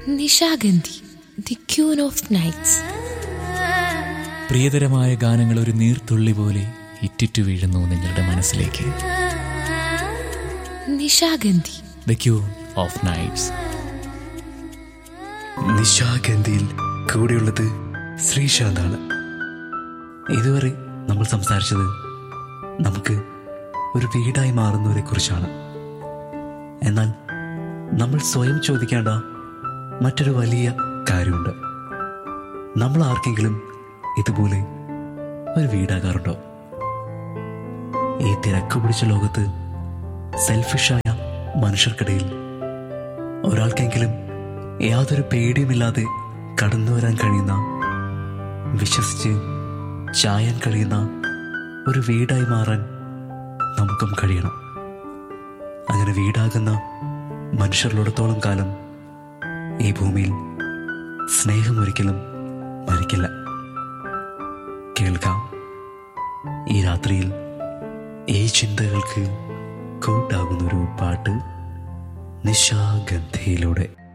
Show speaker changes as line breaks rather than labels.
Nishagandhi the queen of nights
പ്രിയതരമായ ഗാനങ്ങൾ ഒരു നീർത്തുള്ളി പോലെ ഇറ്റിറ്റു വീഴുന്നു നിങ്ങളുടെ മനസ്സിലേക്ക്
Nishagandhi
the queen of nights
നിശാഗന്ധിയിൽ കൂടെയുള്ളത് ശ്രീശാന്താണ് ഇതുവരെ നമ്മൾ സംസാരിച്ചത് നമുക്ക് ഒരു വീടായി മാറുന്നവരെ കുറിച്ചാണ് എന്നാൽ നമ്മൾ സ്വയം ചോദിക്കേണ്ട മറ്റൊരു വലിയ കാര്യമുണ്ട് നമ്മൾ ആർക്കെങ്കിലും ഇതുപോലെ ഒരു വീടാകാറുണ്ടോ ഈ തിരക്ക് പിടിച്ച ലോകത്ത് സെൽഫിഷായ മനുഷ്യർക്കിടയിൽ ഒരാൾക്കെങ്കിലും യാതൊരു പേടിയുമില്ലാതെ കടന്നു വരാൻ കഴിയുന്ന വിശ്വസിച്ച് ചായാൻ കഴിയുന്ന ഒരു വീടായി മാറാൻ നമുക്കും കഴിയണം അങ്ങനെ വീടാകുന്ന മനുഷ്യരിലോടത്തോളം കാലം ഈ ഭൂമിയിൽ സ്നേഹം ഒരിക്കലും മരിക്കില്ല കേൾക്കാം ഈ രാത്രിയിൽ ഈ ചിന്തകൾക്ക് കൂട്ടാകുന്നൊരു പാട്ട് നിശാഗന്ധിയിലൂടെ